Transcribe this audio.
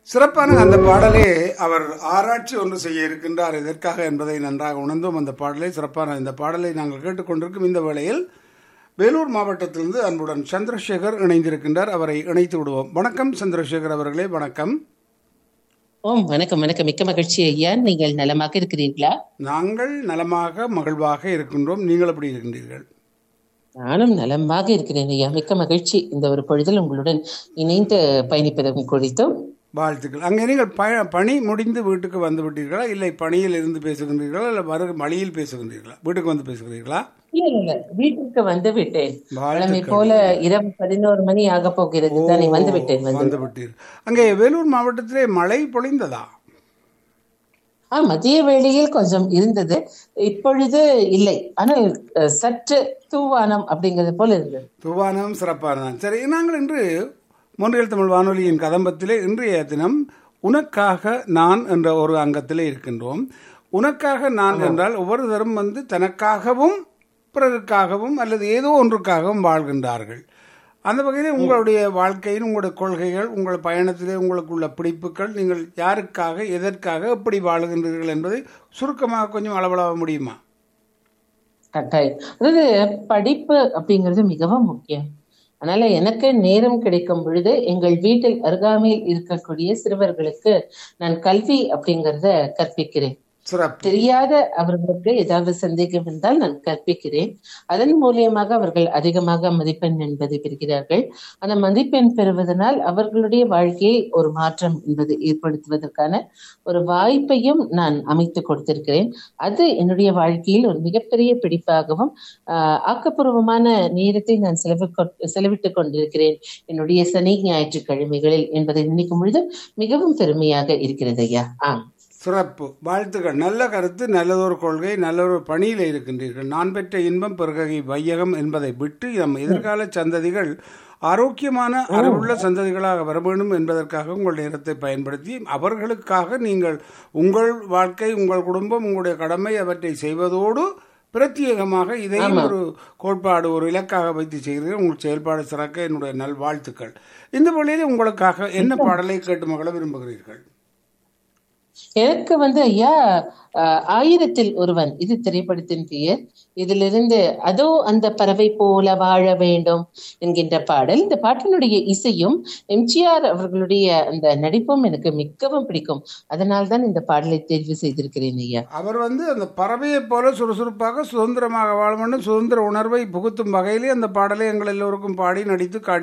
சிறப்பான அந்த பாடலே அவர் ஆராய்ச்சி ஒன்று செய்ய இருக்கின்றார் எதற்காக என்பதை நன்றாக உணர்ந்தோம் அந்த பாடலை சிறப்பான இந்த பாடலை நாங்கள் கேட்டுக்கொண்டிருக்கும் இந்த வேளையில் வேலூர் மாவட்டத்திலிருந்து அன்புடன் சந்திரசேகர் இணைந்திருக்கின்றார் அவரை இணைத்து விடுவோம் வணக்கம் சந்திரசேகர் அவர்களே வணக்கம் ஓம் வணக்கம் வணக்கம் மிக்க மகிழ்ச்சி ஐயா நீங்கள் நலமாக இருக்கிறீர்களா நாங்கள் நலமாக மகிழ்வாக இருக்கின்றோம் நீங்கள் எப்படி இருக்கின்றீர்கள் நானும் நலமாக இருக்கிறேன் ஐயா மிக்க மகிழ்ச்சி இந்த ஒரு பொழுதில் உங்களுடன் இணைந்து பயணிப்பதும் குறித்தும் வாழ்த்துக்கள் அங்கே நீங்கள் ப பணி முடிந்து வீட்டுக்கு வந்து விட்டீர்களா இல்லை பணியில் இருந்து பேசுகின்றீர்களா இல்லை வரு வழியில் பேசுகின்றீர்களா வீட்டுக்கு வந்து பேசுகிறீர்களா இல்ல இல்ல வீட்டிற்கு வந்து விட்டேன் வழமை வாழ்த்துக்கள் போல இரவு பதினோரு மணி ஆக போகிறது தானே வந்து விட்டேன் வந்து வந்து விட்டீர் அங்கே வேலூர் மாவட்டத்திலே மழை பொழிந்ததா ஆ மதிய வேளையில் கொஞ்சம் இருந்தது இப்பொழுது இல்லை ஆனால் அஹ், சற்று தூவானம் அப்படிங்கிறது போல இருந்தது துவானம் சிறப்பானதான் சரி நாங்கள் இன்று மூன்றியல் தமிழ் வானொலியின் கதம்பத்திலே இன்றைய தினம் உனக்காக நான் என்ற ஒரு அங்கத்திலே இருக்கின்றோம் உனக்காக நான் என்றால் ஒவ்வொருத்தரும் வந்து தனக்காகவும் பிறருக்காகவும் அல்லது ஏதோ ஒன்றுக்காகவும் வாழ்கின்றார்கள் அந்த வகையில் உங்களுடைய வாழ்க்கையின் உங்களுடைய கொள்கைகள் உங்கள் பயணத்திலே உங்களுக்கு உள்ள பிடிப்புகள் நீங்கள் யாருக்காக எதற்காக எப்படி வாழுகின்றீர்கள் என்பதை சுருக்கமாக கொஞ்சம் அளவலாக முடியுமா கட்டாயம் அதாவது படிப்பு அப்படிங்கிறது மிகவும் முக்கியம் அதனால எனக்கு நேரம் கிடைக்கும் பொழுது எங்கள் வீட்டில் அருகாமையில் இருக்கக்கூடிய சிறுவர்களுக்கு நான் கல்வி அப்படிங்கறத கற்பிக்கிறேன் சிறப்பு தெரியாத அவர்களுக்கு ஏதாவது சந்தேகம் இருந்தால் நான் கற்பிக்கிறேன் அதன் மூலியமாக அவர்கள் அதிகமாக மதிப்பெண் என்பதை பெறுகிறார்கள் அந்த மதிப்பெண் பெறுவதனால் அவர்களுடைய வாழ்க்கையில் ஒரு மாற்றம் என்பது ஏற்படுத்துவதற்கான ஒரு வாய்ப்பையும் நான் அமைத்து கொடுத்திருக்கிறேன் அது என்னுடைய வாழ்க்கையில் ஒரு மிகப்பெரிய பிடிப்பாகவும் ஆஹ், ஆக்கப்பூர்வமான நேரத்தை நான் செலவு செலவிட்டுக் கொண்டிருக்கிறேன் என்னுடைய சனி ஞாயிற்றுக்கிழமைகளில் என்பதை நினைக்கும் பொழுது மிகவும் பெருமையாக இருக்கிறது ஐயா ஆம் சிறப்பு வாழ்த்துக்கள் நல்ல கருத்து நல்லதொரு கொள்கை நல்லொரு பணியில் இருக்கின்றீர்கள் நான் பெற்ற இன்பம் பிறகை வையகம் என்பதை விட்டு நம் எதிர்கால சந்ததிகள் ஆரோக்கியமான அறிவுள்ள சந்ததிகளாக வர வேண்டும் என்பதற்காக உங்கள் நேரத்தை பயன்படுத்தி அவர்களுக்காக நீங்கள் உங்கள் வாழ்க்கை உங்கள் குடும்பம் உங்களுடைய கடமை அவற்றை செய்வதோடு பிரத்யேகமாக இதையும் ஒரு கோட்பாடு ஒரு இலக்காக வைத்து செய்கிறீர்கள் உங்கள் செயல்பாடு சிறக்க என்னுடைய நல்வாழ்த்துக்கள் இந்த வழியில் உங்களுக்காக என்ன பாடலை கேட்டு மகள விரும்புகிறீர்கள் எனக்கு வந்து ஐயா அஹ், ஆயிரத்தில் ஒருவன் இது திரைப்படத்தின் பெயர் இதிலிருந்து அதோ அந்த பறவை போல வாழ வேண்டும் என்கின்ற பாடல் இந்த பாட்டினுடைய இசையும் எம்ஜிஆர் அவர்களுடைய அந்த நடிப்பும் எனக்கு மிகவும் பிடிக்கும் அதனால் தான் இந்த பாடலை தேர்வு செய்திருக்கிறேன் ஐயா அவர் வந்து அந்த பறவையைப் போல சுறுசுறுப்பாக சுதந்திரமாக வாழ வேண்டும் சுதந்திர உணர்வை புகுத்தும் வகையிலே அந்த பாடலை எங்கள் எல்லோருக்கும் பாடி நடித்து காட்டி